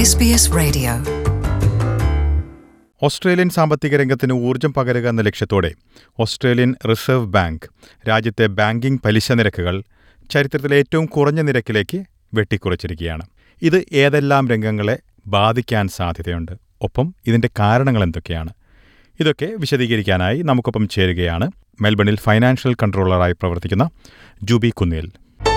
SBS Radio. Australian സാമ്പത്തിക രംഗത്തിന് ഊർജ്ജം പകരുക എന്ന ലക്ഷ്യത്തോടെ ഓസ്ട്രേലിയൻ റിസർവ് ബാങ്ക് രാജ്യത്തെ ബാങ്കിംഗ് പലിശ നിരക്കുകൾ ചരിത്രത്തിലെ ഏറ്റവും കുറഞ്ഞ നിരക്കിലേക്ക് വെട്ടിക്കുറച്ചിരിക്കുകയാണ് ഇത് ഏതെല്ലാം രംഗങ്ങളെ ബാധിക്കാൻ സാധ്യതയുണ്ട് ഒപ്പം ഇതിന്റെ കാരണങ്ങൾ എന്തൊക്കെയാണ് ഇതൊക്കെ വിശദീകരിക്കാനായി നമുക്കൊപ്പം ചേരുകയാണ് മെൽബണിൽ ഫൈനാൻഷ്യൽ കൺട്രോളറായി പ്രവർത്തിക്കുന്ന ജൂബി കുന്നേൽ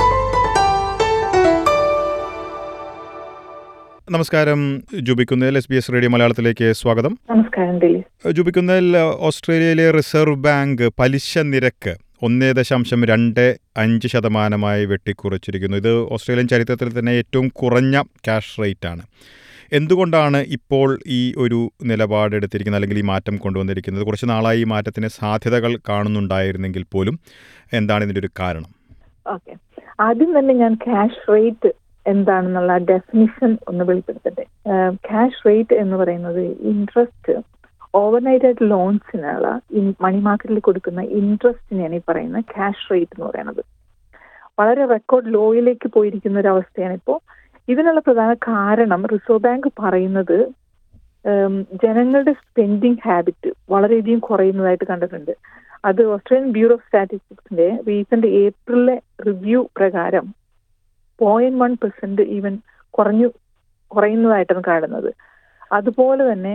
നമസ്കാരം Jubi Kunnel S B S radio മലയാളത്തിലേക്ക് സ്വാഗതം നമസ്കാരം ദിലീപ് ജൂബിക്കുന്നതിൽ ഓസ്ട്രേലിയയിലെ റിസർവ് ബാങ്ക് പലിശ നിരക്ക് ഒന്നേ ദശാംശം രണ്ട് അഞ്ച് ശതമാനമായി വെട്ടിക്കുറച്ചിരിക്കുന്നു ഇത് ഓസ്ട്രേലിയൻ ചരിത്രത്തിൽ തന്നെ ഏറ്റവും കുറഞ്ഞ ക്യാഷ് റേറ്റാണ് എന്തുകൊണ്ടാണ് ഇപ്പോൾ ഈ ഒരു നിലപാടെടുത്തിരിക്കുന്നത് അല്ലെങ്കിൽ ഈ മാറ്റം കൊണ്ടുവന്നിരിക്കുന്നത് കുറച്ച് നാളായി ഈ മാറ്റത്തിന് സാധ്യതകൾ കാണുന്നുണ്ടായിരുന്നെങ്കിൽ പോലും എന്താണ് ഇതിൻ്റെ ഒരു കാരണം ഓക്കെ ആദ്യം തന്നെ ഞാൻ ക്യാഷ് റേറ്റ് എന്താണെന്നുള്ള ഡെഫിനിഷൻ ഒന്ന് വെളിപ്പെടുത്തട്ടെ ക്യാഷ് റേറ്റ് എന്ന് പറയുന്നത് ഇൻട്രസ്റ്റ് ഓവർനൈറ്റ് ആയിട്ട് ലോൺസിനുള്ള മണി മാർക്കറ്റിൽ കൊടുക്കുന്ന ഇൻട്രസ്റ്റിനെയാണ് ഈ പറയുന്ന ക്യാഷ് റേറ്റ് എന്ന് പറയുന്നത് വളരെ റെക്കോർഡ് ലോയിലേക്ക് പോയിരിക്കുന്ന ഒരു അവസ്ഥയാണ് ഇപ്പോൾ ഇതിനുള്ള പ്രധാന കാരണം റിസർവ് ബാങ്ക് പറയുന്നത് ജനങ്ങളുടെ സ്പെൻഡിങ് ഹാബിറ്റ് വളരെയധികം കുറയുന്നതായിട്ട് കണ്ടിട്ടുണ്ട് അത് ഓസ്ട്രേലിയൻ ബ്യൂറോ ഓഫ് സ്റ്റാറ്റിസ്റ്റിക്സിന്റെ റീസെന്റ് ഏപ്രിലെ റിവ്യൂ പ്രകാരം പോയിന്റ് വൺ പെർസെന്റ് ഈവൻ കുറഞ്ഞു കുറയുന്നതായിട്ടാണ് കാണുന്നത് അതുപോലെ തന്നെ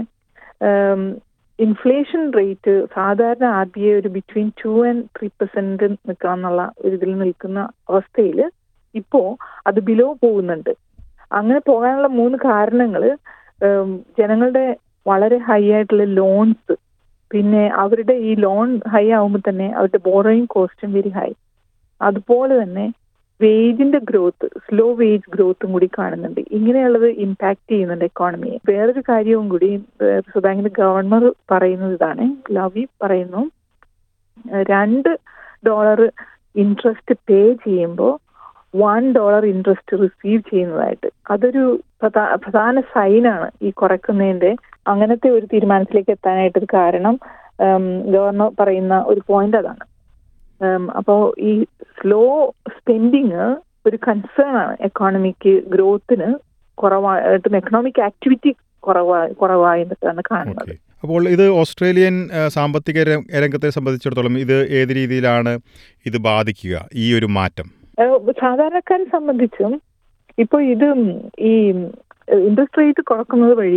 ഇൻഫ്ലേഷൻ റേറ്റ് സാധാരണ ആർ ബി ഐ ഒരു between two and three percent നിൽക്കണം എന്നുള്ള ഒരു ഇതിൽ നിൽക്കുന്ന അവസ്ഥയിൽ ഇപ്പോ അത് ബിലോ പോകുന്നുണ്ട് അങ്ങനെ പോകാനുള്ള മൂന്ന് കാരണങ്ങൾ ജനങ്ങളുടെ വളരെ ഹൈ ആയിട്ടുള്ള ലോൺസ് പിന്നെ അവരുടെ ഈ ലോൺ ഹൈ ആവുമ്പോൾ തന്നെ അവരുടെ ബോറോയിങ് കോസ്റ്റും വെരി ഹൈ അതുപോലെ തന്നെ വേജിന്റെ ഗ്രോത്ത് സ്ലോ വേജ് ഗ്രോത്തും കൂടി കാണുന്നുണ്ട് ഇങ്ങനെയുള്ളത് ഇമ്പാക്ട് ചെയ്യുന്നുണ്ട് എക്കോണമിയെ വേറൊരു കാര്യവും കൂടി റിസർവ് ബാങ്കിന്റെ ഗവർണർ പറയുന്നത് ഇതാണ് ലവി പറയുന്നു രണ്ട് ഡോളർ ഇൻട്രസ്റ്റ് പേ ചെയ്യുമ്പോൾ വൺ ഡോളർ ഇൻട്രസ്റ്റ് റിസീവ് ചെയ്യുന്നതായിട്ട് അതൊരു പ്രധാന സൈനാണ് ഈ കുറയ്ക്കുന്നതിന്റെ അങ്ങനത്തെ ഒരു തീരുമാനത്തിലേക്ക് എത്താനായിട്ടൊരു കാരണം ഗവർണർ പറയുന്ന ഒരു പോയിന്റ് അതാണ് അപ്പോൾ ഈ സ്ലോ സ്പെൻഡിങ് ഒരു കൺസേൺ ആണ് എക്കോണമിക്ക് ഗ്രോത്തിന് കുറവായിട്ടും എക്കണോമിക് ആക്ടിവിറ്റി കുറവായി കുറവായിട്ടാണ് കാണുന്നത് അപ്പോൾ ഇത് ഓസ്ട്രേലിയൻ സാമ്പത്തിക രംഗത്തെ സംബന്ധിച്ചിടത്തോളം ഇത് ഏത് രീതിയിലാണ് ഇത് ബാധിക്കുക ഈ ഒരു മാറ്റം സാധാരണക്കാരെ സംബന്ധിച്ചും ഇപ്പോൾ ഇത് ഈ ഇൻട്രസ്റ്റ് റേറ്റ് കുറക്കുന്നത് വഴി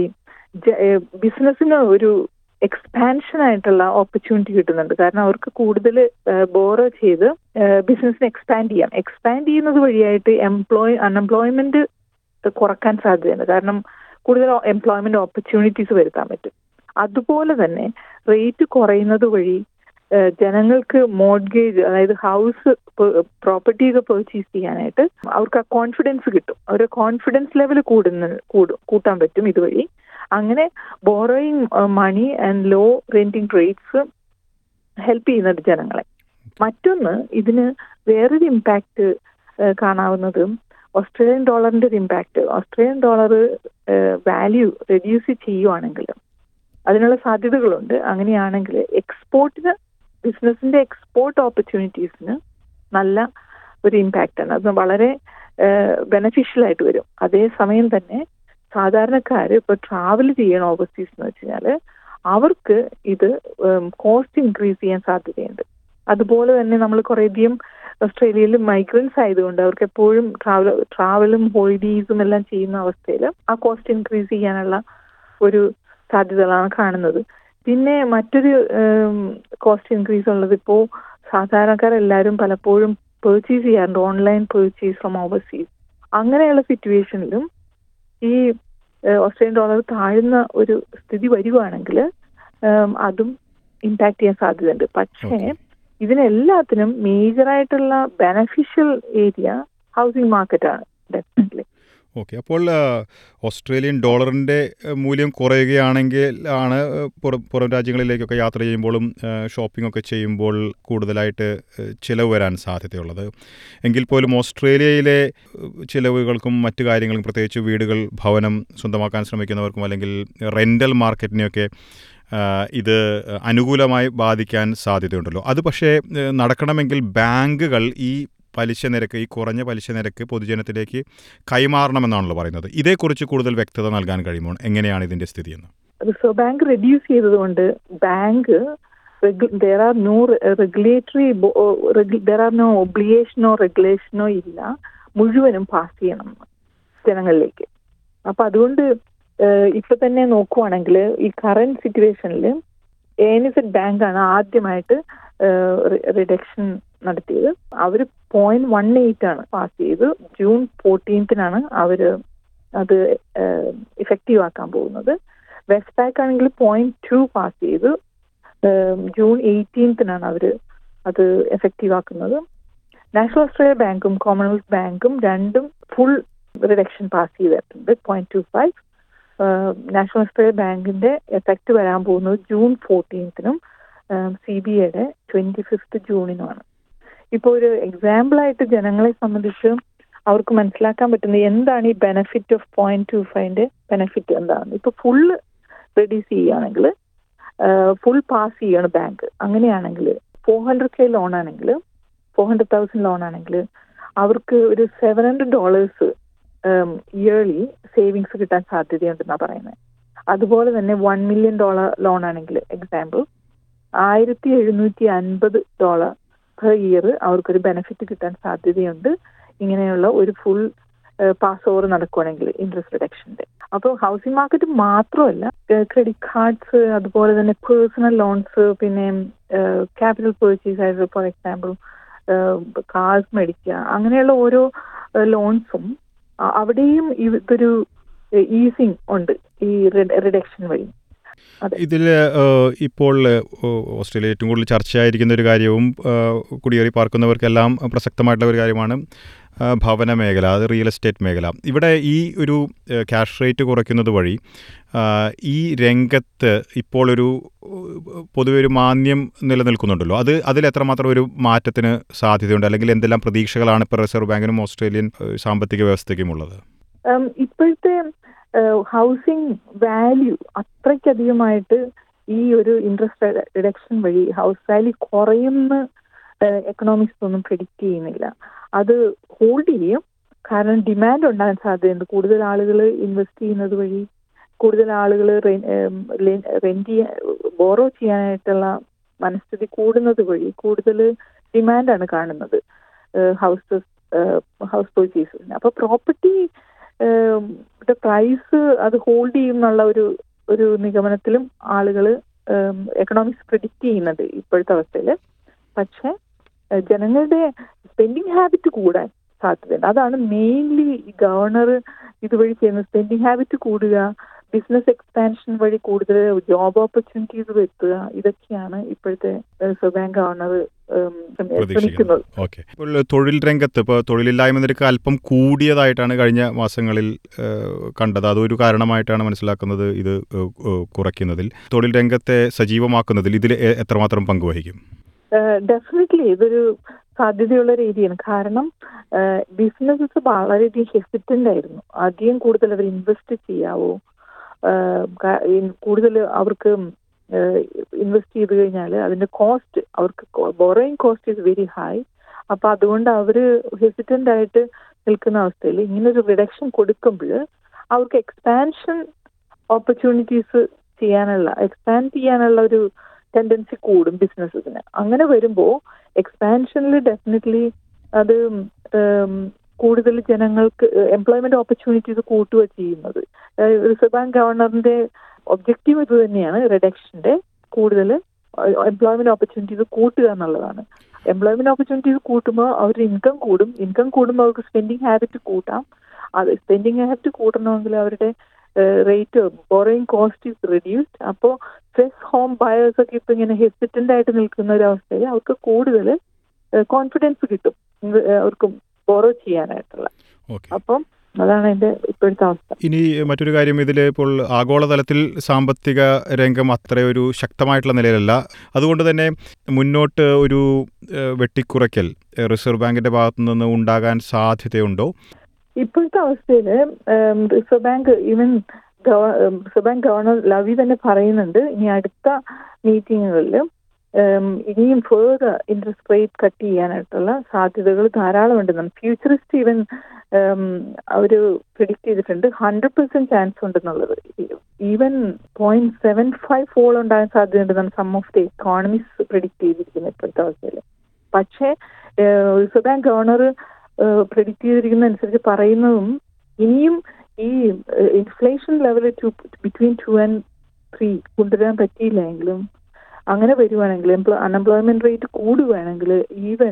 ബിസിനസ്സിന് ഒരു എക്സ്പാൻഷൻ ആയിട്ടുള്ള ഓപ്പർച്യൂണിറ്റി കിട്ടുന്നുണ്ട് കാരണം അവർക്ക് കൂടുതൽ ബോറോ ചെയ്ത് ബിസിനസ്സിനെ എക്സ്പാൻഡ് ചെയ്യാം എക്സ്പാൻഡ് ചെയ്യുന്നത് വഴിയായിട്ട് എംപ്ലോയ് അൺഎംപ്ലോയ്മെന്റ് കുറക്കാൻ സാധ്യതയുണ്ട് കാരണം കൂടുതൽ എംപ്ലോയ്മെന്റ് ഓപ്പർച്യൂണിറ്റീസ് വരുത്താൻ പറ്റും അതുപോലെ തന്നെ റേറ്റ് കുറയുന്നത് വഴി ജനങ്ങൾക്ക് മോഡ്ഗേജ് അതായത് ഹൗസ് പ്രോപ്പർട്ടിയൊക്കെ പെർച്ചേസ് ചെയ്യാനായിട്ട് അവർക്ക് ആ കോൺഫിഡൻസ് കിട്ടും അവരുടെ കോൺഫിഡൻസ് ലെവൽ കൂടുന്ന കൂടും കൂട്ടാൻ പറ്റും ഇതുവഴി അങ്ങനെ borrowing money and low renting rates help ചെയ്യുന്നുണ്ട് ജനങ്ങളെ മറ്റൊന്ന് ഇതിന് വേറൊരു ഇമ്പാക്ട് കാണാവുന്നത് ഓസ്ട്രേലിയൻ ഡോളറിന്റെ ഒരു impact Australian dollar value reduce ചെയ്യുവാണെങ്കിൽ അതിനുള്ള സാധ്യതകളുണ്ട് അങ്ങനെയാണെങ്കിൽ എക്സ്പോർട്ടിന് ബിസിനസിന്റെ എക്സ്പോർട്ട് ഓപ്പർച്യൂണിറ്റീസിന് നല്ല ഒരു ഇമ്പാക്റ്റ് ആണ് അത് വളരെ ബെനഫിഷ്യൽ ആയിട്ട് വരും അതേസമയം തന്നെ സാധാരണക്കാർ ഇപ്പൊ ട്രാവൽ ചെയ്യണം ഓവർസീസ് എന്ന് വെച്ച് കഴിഞ്ഞാൽ അവർക്ക് ഇത് കോസ്റ്റ് ഇൻക്രീസ് ചെയ്യാൻ സാധ്യതയുണ്ട് അതുപോലെ തന്നെ നമ്മൾ കുറേയധികം ഓസ്ട്രേലിയയിൽ മൈഗ്രൻസ് ആയതുകൊണ്ട് അവർക്ക് എപ്പോഴും ട്രാവൽ ട്രാവലും ഹോളിഡേയ്സും എല്ലാം ചെയ്യുന്ന അവസ്ഥയിൽ ആ കോസ്റ്റ് ഇൻക്രീസ് ചെയ്യാനുള്ള ഒരു സാധ്യതകളാണ് കാണുന്നത് പിന്നെ മറ്റൊരു കോസ്റ്റ് ഇൻക്രീസ് ഉള്ളത് ഇപ്പോൾ സാധാരണക്കാരെല്ലാവരും പലപ്പോഴും പെർച്ചേസ് ചെയ്യാറുണ്ട് ഓൺലൈൻ പെർച്ചേസ് ഫ്രം ഓവർസീസ് അങ്ങനെയുള്ള സിറ്റുവേഷനിലും ഈ ഓസ്ട്രേലിയൻ ഡോളർ താഴ്ന്ന ഒരു സ്ഥിതി വരുവാണെങ്കിൽ അതും ഇമ്പാക്ട് ചെയ്യാൻ സാധ്യതയുണ്ട് പക്ഷേ ഇതിനെല്ലാത്തിനും മേജറായിട്ടുള്ള ബെനഫിഷ്യൽ ഏരിയ ഹൗസിംഗ് മാർക്കറ്റാണ് ഡെഫിനറ്റ്ലി ഓക്കെ അപ്പോൾ ഓസ്ട്രേലിയൻ ഡോളറിൻ്റെ മൂല്യം കുറയുകയാണെങ്കിൽ ആണ് പുറം പുറം രാജ്യങ്ങളിലേക്കൊക്കെ യാത്ര ചെയ്യുമ്പോഴും ഷോപ്പിംഗ് ഒക്കെ ചെയ്യുമ്പോൾ കൂടുതലായിട്ട് ചിലവ് വരാൻ സാധ്യതയുള്ളത് എങ്കിൽ പോലും ഓസ്ട്രേലിയയിലെ ചിലവുകൾക്കും മറ്റു കാര്യങ്ങൾക്കും പ്രത്യേകിച്ച് വീടുകൾ ഭവനം സ്വന്തമാക്കാൻ ശ്രമിക്കുന്നവർക്കും അല്ലെങ്കിൽ റെൻ്റൽ മാർക്കറ്റിനെയൊക്കെ ഇത് അനുകൂലമായി ബാധിക്കാൻ സാധ്യതയുണ്ടല്ലോ അത് പക്ഷേ നടക്കണമെങ്കിൽ ബാങ്കുകൾ ഈ പലിശ നിരക്ക് ഈ കുറഞ്ഞ പലിശ നിരക്ക് പൊതുജനത്തിലേക്ക് കൈമാറണമെന്നാണല്ലോ പറയുന്നത് ഇതേക്കുറിച്ച് കൂടുതൽ വ്യക്തത നൽകാൻ കഴിയുമോ എങ്ങനെയാണ് ഇതിൻ്റെ സ്ഥിതിയെന്ന് റിസർവ് ബാങ്ക് റെഡ്യൂസ് ചെയ്തതുകൊണ്ട് bank there are no regulatory there are no ഒബ്ലിഗേഷനോ റെഗുലേഷനോ ഇല്ല മുഴുവനും പാസ് ചെയ്യണം ജനങ്ങളിലേക്ക് അപ്പൊ അതുകൊണ്ട് ഇപ്പൊ തന്നെ നോക്കുവാണെങ്കിൽ ഈ കറന്റ് സിറ്റുവേഷനിൽ ഏനിസെറ്റ് ബാങ്കാണ് ആദ്യമായിട്ട് റിഡക്ഷൻ നടത്തിയത് അവർ പോയിന്റ് വൺ എയ്റ്റ് ആണ് പാസ് ചെയ്ത് ജൂൺ ഫോർട്ടീൻത്തിനാണ് അവർ അത് ഇഫക്റ്റീവ് ആക്കാൻ പോകുന്നത് വെസ്റ്റ് ബാങ്ക് ആണെങ്കിൽ പോയിന്റ് ടു പാസ് ചെയ്ത് ജൂൺ എയ്റ്റീൻത്തിനാണ് അവർ അത് എഫക്റ്റീവ് ആക്കുന്നത് നാഷണൽ ഓസ്ട്രേലിയ ബാങ്കും കോമൺവെൽത്ത് ബാങ്കും രണ്ടും ഫുൾ റിഡക്ഷൻ പാസ് ചെയ്തിട്ടുണ്ട് point two five National Australia ബാങ്കിന്റെ എഫക്റ്റ് വരാൻ പോകുന്നത് ജൂൺ ഫോർട്ടീൻത്തിനും സി ബി ഐയുടെ ട്വന്റി ഫിഫ്ത്ത് ജൂണിനുമാണ് ഇപ്പോൾ ഒരു എക്സാമ്പിൾ ആയിട്ട് ജനങ്ങളെ സംബന്ധിച്ച് അവർക്ക് മനസ്സിലാക്കാൻ പറ്റുന്നത് എന്താണ് ഈ ബെനിഫിറ്റ് ഓഫ് പോയിന്റ് ടു ഫൈവിന്റെ ബെനിഫിറ്റ് എന്താണ് ഇപ്പൊ ഫുള്ള് റെഡ്യൂസ് ചെയ്യുകയാണെങ്കിൽ ഫുൾ പാസ് ചെയ്യാണ് ബാങ്ക് അങ്ങനെയാണെങ്കിൽ ഫോർ ഹൺഡ്രഡ് കെ ലോൺ ആണെങ്കിൽ ഫോർ ഹൺഡ്രഡ് തൗസൻഡ് ലോൺ ആണെങ്കിൽ അവർക്ക് ഒരു seven hundred dollars yearly savings കിട്ടാൻ സാധ്യതയുണ്ടെന്നാണ് പറയുന്നത് അതുപോലെ തന്നെ വൺ മില്യൺ ഡോളർ ലോൺ ആണെങ്കിൽ എക്സാമ്പിൾ ആയിരത്തി എഴുന്നൂറ്റി അൻപത് ഡോളർ പെർ ഇയർ അവർക്കൊരു ബെനിഫിറ്റ് കിട്ടാൻ സാധ്യതയുണ്ട് ഇങ്ങനെയുള്ള ഒരു ഫുൾ പാസ് ഓവർ നടക്കുവാണെങ്കിൽ ഇൻട്രസ്റ്റ് റിഡക്ഷന്റെ അപ്പോൾ ഹൗസിംഗ് മാർക്കറ്റ് മാത്രമല്ല ക്രെഡിറ്റ് കാർഡ്സ് അതുപോലെ തന്നെ പേഴ്സണൽ ലോൺസ് പിന്നെ ക്യാപിറ്റൽ പേർച്ചേസ് ആയിട്ട് ഫോർ എക്സാമ്പിൾ കാർസ് മേടിക്കുക അങ്ങനെയുള്ള ഓരോ ലോൺസും അവിടെയും ഇതൊരു ഈസിങ് ഉണ്ട് ഈ റിഡക്ഷൻ വഴി ഇതിൽ ഇപ്പോൾ ഓസ്ട്രേലിയ ഏറ്റവും കൂടുതൽ ചർച്ചയായിരിക്കുന്ന ഒരു കാര്യവും കുടിയേറി പാർക്കുന്നവർക്കെല്ലാം പ്രസക്തമായിട്ടുള്ള ഒരു കാര്യമാണ് ഭവന മേഖല അത് റിയൽ എസ്റ്റേറ്റ് മേഖല ഇവിടെ ഈ ഒരു ക്യാഷ് റേറ്റ് കുറയ്ക്കുന്നത് വഴി ഈ രംഗത്ത് ഇപ്പോൾ ഒരു പൊതുവെ ഒരു മാന്യം നിലനിൽക്കുന്നുണ്ടല്ലോ അത് അതിൽ എത്രമാത്രം ഒരു മാറ്റത്തിന് സാധ്യതയുണ്ട് അല്ലെങ്കിൽ എന്തെല്ലാം പ്രതീക്ഷകളാണ് ഇപ്പോൾ റിസർവ് ബാങ്കിനും ഓസ്ട്രേലിയൻ സാമ്പത്തിക വ്യവസ്ഥയ്ക്കും ഉള്ളത് ഇപ്പോഴത്തെ ഹൗസിംഗ് വാല്യൂ അത്രയ്ക്കധികമായിട്ട് ഈ ഒരു ഇൻട്രസ്റ്റ് റിഡക്ഷൻ വഴി ഹൗസ് വാല്യൂ കുറയുന്ന എക്കണോമിക്സ് ഒന്നും പ്രിഡിക്റ്റ് ചെയ്യുന്നില്ല അത് ഹോൾഡ് ചെയ്യും കാരണം ഡിമാൻഡ് ഉണ്ടാകാൻ സാധ്യതയുണ്ട് കൂടുതൽ ആളുകൾ ഇൻവെസ്റ്റ് ചെയ്യുന്നത് വഴി കൂടുതൽ ആളുകൾ റെന്റ് ചെയ്യാൻ ബോറോ ചെയ്യാനായിട്ടുള്ള മനസ്ഥിതി കൂടുന്നത് വഴി കൂടുതൽ ഡിമാൻഡാണ് കാണുന്നത് ഹൗസ് ഹൗസ് പർച്ചേസിന് അപ്പൊ പ്രോപ്പർട്ടി പ്രൈസ് അത് ഹോൾഡ് ചെയ്യും എന്നുള്ള ഒരു ഒരു നിഗമനത്തിലും ആളുകൾ എക്കണോമിക്സ് പ്രിഡിക്റ്റ് ചെയ്യുന്നുണ്ട് ഇപ്പോഴത്തെ അവസ്ഥയിൽ പക്ഷെ ജനങ്ങളുടെ സ്പെൻഡിങ് ഹാബിറ്റ് കൂടാൻ സാധ്യതയുണ്ട് അതാണ് മെയിൻലി ഗവർണർ ഇതുവഴി ചെയ്യുന്ന സ്പെൻഡിങ് ഹാബിറ്റ് കൂടുക ബിസിനസ് എക്സ്പാൻഷൻ വഴി കൂടുതൽ ജോബ് ഓപ്പർച്യൂണിറ്റീസ് വരുത്തുക ഇതൊക്കെയാണ് ഇപ്പോഴത്തെ റിസർവ് ബാങ്ക് ഗവർണർ ശ്രമിക്കുന്നത് ഓക്കെ ഇപ്പോൾ തൊഴിൽ രംഗത്ത് ഇപ്പോൾ തൊഴിലില്ലായ്മ നിരക്ക് അല്പം കൂടിയതായിട്ടാണ് കഴിഞ്ഞ മാസങ്ങളിൽ കണ്ടത് അതൊരു കാരണമായിട്ടാണ് മനസ്സിലാക്കുന്നത് ഇത് കുറയ്ക്കുന്നതിൽ തൊഴിൽ രംഗത്തെ സജീവമാക്കുന്നതിൽ ഇതിൽ എത്രമാത്രം പങ്കുവഹിക്കും ഡെഫിനറ്റ്ലി ഇതൊരു സാധ്യതയുള്ള രീതിയാണ് കാരണം ബിസിനസ്സസ് വളരെയധികം ഹെസിറ്റന്റ് ആയിരുന്നു അധികം കൂടുതൽ അവർ ഇൻവെസ്റ്റ് ചെയ്യാവോ കൂടുതൽ അവർക്ക് ഇൻവെസ്റ്റ് ചെയ്ത് കഴിഞ്ഞാൽ അതിന്റെ കോസ്റ്റ് അവർക്ക് borrowing cost is very high അപ്പൊ അതുകൊണ്ട് അവര് ഹെസിറ്റന്റ് ആയിട്ട് നിൽക്കുന്ന അവസ്ഥയിൽ ഇങ്ങനെ ഒരു റിഡക്ഷൻ കൊടുക്കുമ്പോൾ അവർക്ക് എക്സ്പാൻഷൻ ഓപ്പർച്യൂണിറ്റീസ് ചെയ്യാനുള്ള എക്സ്പാൻഡ് ചെയ്യാനുള്ള ഒരു ടെൻഡൻസി കൂടും ബിസിനസ്സിന് അങ്ങനെ വരുമ്പോൾ എക്സ്പാൻഷനിൽ ഡെഫിനറ്റ്ലി അത് കൂടുതൽ ജനങ്ങൾക്ക് എംപ്ലോയ്മെന്റ് ഓപ്പർച്യൂണിറ്റീസ് കൂട്ടുക ചെയ്യുന്നത് റിസർവ് ബാങ്ക് ഗവർണറിന്റെ ഒബ്ജക്റ്റീവ് ഇത് തന്നെയാണ് റിഡക്ഷന്റെ കൂടുതൽ എംപ്ലോയ്മെന്റ് ഓപ്പർച്യൂണിറ്റീസ് കൂട്ടുക എന്നുള്ളതാണ് എംപ്ലോയ്മെന്റ് ഓപ്പർച്യൂണിറ്റീസ് കൂട്ടുമ്പോൾ അവരുടെ ഇൻകം കൂടും ഇൻകം കൂടുമ്പോൾ അവർക്ക് സ്പെൻഡിങ് ഹാബിറ്റ് കൂട്ടാം അത് സ്പെൻഡിങ് ഹാബിറ്റ് കൂട്ടണമെങ്കിൽ അവരുടെ rate borrowing cost is reduced അപ്പോൾ സ്ട്രെസ് ഹോം ബയേഴ്സ് ഒക്കെ ഇപ്പൊ ഇങ്ങനെ ഹെസിറ്റന്റ് ആയിട്ട് നിൽക്കുന്ന ഒരു അവസ്ഥയിൽ അവർക്ക് കൂടുതൽ കോൺഫിഡൻസ് കിട്ടും അവർക്ക് ബോറോ ചെയ്യാനായിട്ടുള്ള അപ്പം അതാണ് എന്റെ ഇപ്പോഴത്തെ അവസ്ഥ ഇനി മറ്റൊരു കാര്യം ഇതിൽ ഇപ്പോൾ ആഗോളതലത്തിൽ സാമ്പത്തിക രംഗം അത്രയൊരു ശക്തമായിട്ടുള്ള നിലയിലല്ല അതുകൊണ്ട് തന്നെ മുന്നോട്ട് ഒരു വെട്ടിക്കുറയ്ക്കൽ റിസർവ് ബാങ്കിന്റെ ഭാഗത്തു നിന്ന് ഉണ്ടാകാൻ സാധ്യതയുണ്ടോ ഇപ്പോഴത്തെ അവസ്ഥയിൽ reserve bank even reserve bank governor ലവി തന്നെ പറയുന്നുണ്ട് ഇനി അടുത്ത മീറ്റിങ്ങുകളിൽ ഉം, ഇനിയും ഫേർദർ ഇൻട്രസ്റ്റ് റേറ്റ് കട്ട് ചെയ്യാനായിട്ടുള്ള സാധ്യതകൾ ധാരാളമുണ്ട് ഫ്യൂച്ചറിസ്റ്റ് ഈവൻ ഒരു പ്രിഡിക്റ്റ് ചെയ്തിട്ടുണ്ട് ഹൺഡ്രഡ് പെർസെന്റ് ചാൻസ് ഉണ്ടെന്നുള്ളത് even point seven five fall ഉണ്ടാകാൻ സാധ്യതയുണ്ടെന്നാണ് some of the economics predict ചെയ്തിരിക്കുന്നത് ഇപ്പോഴത്തെ അവസ്ഥയിൽ പക്ഷേ റിസർവ് ബാങ്ക് ഗവർണർ പ്രിഡിക്റ്റ് ചെയ്തിരിക്കുന്ന അനുസരിച്ച് പറയുന്നതും ഇനിയും ഈ inflation level to between two and three കൊണ്ടുവരാൻ പറ്റിയില്ല എങ്കിലും അങ്ങനെ വരുവാണെങ്കിൽ അൺഎംപ്ലോയ്മെന്റ് റേറ്റ് കൂടുകയാണെങ്കിൽ ഈവൻ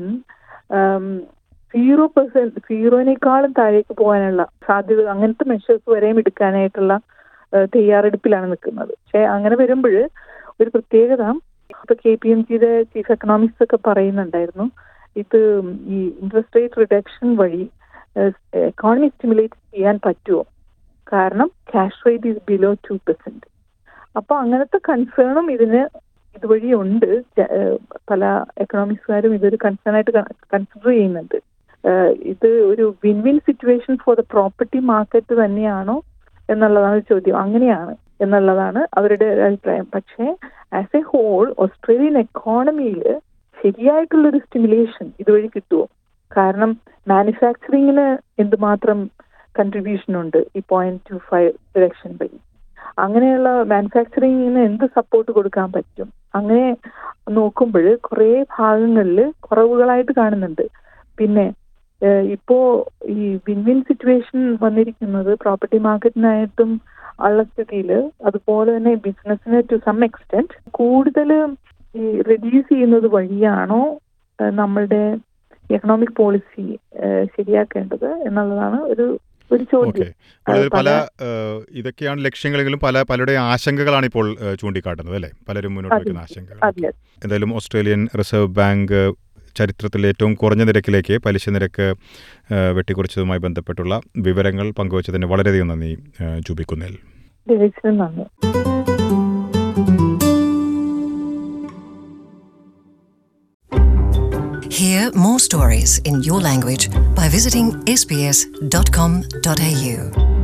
സീറോ പെർസെന്റ് സീറോനേക്കാളും താഴേക്ക് പോകാനുള്ള സാധ്യത അങ്ങനത്തെ മെഷേഴ്സ് വരെയും എടുക്കാനായിട്ടുള്ള ആ, തയ്യാറെടുപ്പിലാണ് നിൽക്കുന്നത് പക്ഷെ അങ്ങനെ വരുമ്പോൾ ഒരു പ്രത്യേകത ഇപ്പൊ കെ പി എം ജിയുടെ ചീഫ് എക്കണോമിക്സ് ഒക്കെ പറയുന്നുണ്ടായിരുന്നു ഇത് ഈ ഇൻട്രസ്റ്റ് റേറ്റ് റിഡക്ഷൻ വഴി എക്കോണമി സ്റ്റിമുലേറ്റ് ചെയ്യാൻ പറ്റുമോ കാരണം cash rate is below two percent അപ്പൊ അങ്ങനത്തെ കൺസേണും ഇതിന് ഇതുവഴി ഉണ്ട് ജ- ഏഹ് പല എക്കണോമിക്സുകാരും ഇതൊരു കൺസേൺ ആയിട്ട് കൺസിഡർ ചെയ്യുന്നുണ്ട് ഏഹ് ഇത് ഒരു win win situation for the property market തന്നെയാണോ എന്നുള്ളതാണ് ചോദ്യം അങ്ങനെയാണ് എന്നുള്ളതാണ് അവരുടെ ഒരു അഭിപ്രായം പക്ഷേ ആസ് എ ഹോൾ ഓസ്ട്രേലിയൻ എക്കോണമിയിൽ ശരിയായിട്ടുള്ളൊരു സ്റ്റിമുലേഷൻ ഇതുവഴി കിട്ടുമോ കാരണം മാനുഫാക്ചറിങ്ങിന് എന്തുമാത്രം കൺട്രിബ്യൂഷൻ ഉണ്ട് ഈ പോയിന്റ് ടു ഫൈവ് റിഡക്ഷൻ വഴി അങ്ങനെയുള്ള മാനുഫാക്ചറിങ്ങിന് എന്ത് സപ്പോർട്ട് കൊടുക്കാൻ പറ്റും അങ്ങനെ നോക്കുമ്പോൾ കുറേ ഭാഗങ്ങളിൽ കുറവുകളായിട്ട് കാണുന്നുണ്ട് പിന്നെ ഏഹ് ഇപ്പോ ഈ വിൻ വിൻ സിറ്റുവേഷൻ വന്നിരിക്കുന്നത് പ്രോപ്പർട്ടി മാർക്കറ്റിനായിട്ടും ഉള്ള സ്ഥിതിയിൽ അതുപോലെ തന്നെ ബിസിനസ്സിന് ടു സം എക്സ്റ്റെന്റ് കൂടുതൽ ഈ റെഡ്യൂസ് ചെയ്യുന്നത് വഴിയാണോ ഏഹ് നമ്മളുടെ എക്കണോമിക് പോളിസി ശരിയാക്കേണ്ടത് എന്നുള്ളതാണ് ഒരു ഒരു ഓക്കെ ചോദ്യം വളരെ പല പല- ഏഹ്, ഇതൊക്കെയാണ് ലക്ഷ്യങ്ങളെങ്കിലും പല പലരുടെ ആശങ്കകളാണ് ഇപ്പോൾ ഏഹ്, ചൂണ്ടിക്കാട്ടുന്നത് അല്ലേ പലരും മുന്നോട്ട് അതെ. വയ്ക്കുന്ന ആശങ്കകൾ അതെ എന്തായാലും ഓസ്ട്രേലിയൻ റിസർവ് ബാങ്ക് ചരിത്രത്തിൽ ഏറ്റവും കുറഞ്ഞ നിരക്കിലേക്ക് പലിശ നിരക്ക് ഏഹ്, വെട്ടിക്കുറച്ചതുമായി ബന്ധപ്പെട്ടുള്ള വിവരങ്ങൾ പങ്കുവച്ചതിന് വളരെയധികം നന്ദി ഏഹ്, ജൂബി കുന്നേൽ ഡേവിസിന് നന്ദി Hear more stories in your language by visiting sbs.com.au.